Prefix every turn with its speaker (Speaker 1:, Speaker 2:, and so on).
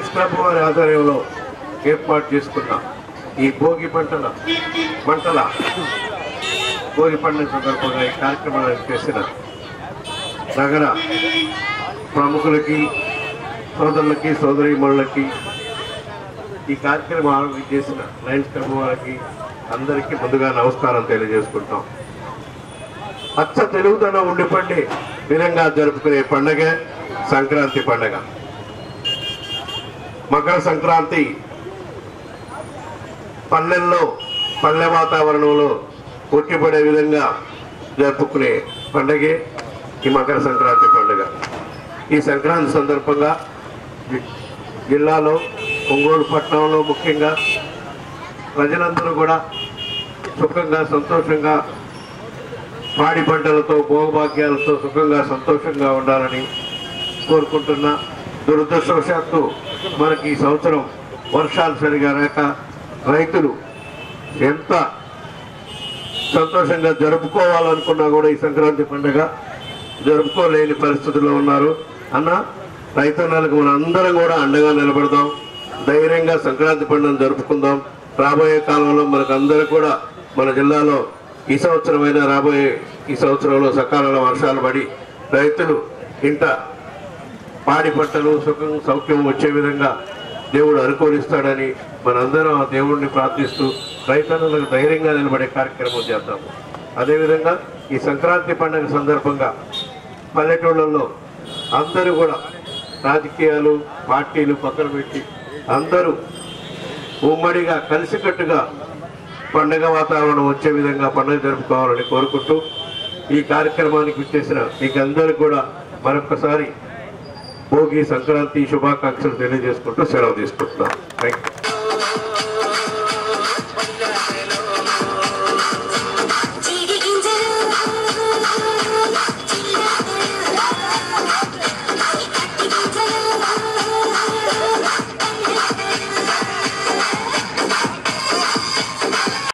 Speaker 1: Lions club వారి ఆధ్వర్యంలో ఏర్పాటు చేసుకున్న ఈ భోగి పంటల పంటల భోగి పండుగ సందర్భంగా ఈ కార్యక్రమాన్ని చేసిన నగర ప్రముఖులకి సోదరులకి సోదరీమణులకి ఈ కార్యక్రమం ఆరోగ్యం చేసిన లయన్స్ క్లబ్ వారికి అందరికీ ముందుగా నమస్కారం తెలియజేసుకుంటాం అచ్చ తెలుగుదనం ఉండిపండి విధంగా జరుపుకునే పండగ సంక్రాంతి పండగ మకర సంక్రాంతి పల్లెల్లో పల్లె వాతావరణంలో ఉట్టిపడే విధంగా జరుపుకునే పండగే ఈ మకర సంక్రాంతి పండుగ ఈ సంక్రాంతి సందర్భంగా జి- జిల్లాలో ఒంగోలు పట్టణంలో ముఖ్యంగా ప్రజలందరూ కూడా సుఖంగా సంతోషంగా పాడి పంటలతో భోగభాగ్యాలతో సుఖంగా సంతోషంగా ఉండాలని కోరుకుంటున్నా దురదృష్టవశాత్తు మనకి ఈ సంవత్సరం వర్షాలు సరిగా రాక రైతులు ఎంత సంతోషంగా జరుపుకోవాలనుకున్నా కూడా ఈ సంక్రాంతి పండుగ జరుపుకోలేని పరిస్థితుల్లో ఉన్నారు అన్న రైతన్నలకు మన అందరం కూడా అండగా నిలబడదాం ధైర్యంగా సంక్రాంతి పండుగను జరుపుకుందాం రాబోయే కాలంలో మనకు అందరూ కూడా మన జిల్లాలో ఈ సంవత్సరమైనా రాబోయే ఈ సంవత్సరంలో సకాలంలో వర్షాలు పడి రైతులు ఇంట పాడి పంటలు సుఖం సౌఖ్యం వచ్చే విధంగా దేవుడు అనుకూలిస్తాడని మనందరం ఆ దేవుడిని ప్రార్థిస్తూ రైతన్నులకు ధైర్యంగా నిలబడే కార్యక్రమం చేద్దాము అదేవిధంగా ఈ సంక్రాంతి పండుగ సందర్భంగా పల్లెటూళ్ళల్లో అందరూ కూడా రాజకీయాలు పార్టీలు పక్కన పెట్టి అందరూ ఉమ్మడిగా కలిసికట్టుగా పండగ వాతావరణం వచ్చే విధంగా పండుగ జరుపుకోవాలని కోరుకుంటూ ఈ కార్యక్రమానికి వచ్చేసిన మీకు అందరికీ కూడా మరొకసారి భోగి సంక్రాంతి శుభాకాంక్షలు తెలియజేసుకుంటూ సెలవు తీసుకుంటున్నాం థ్యాంక్ యూ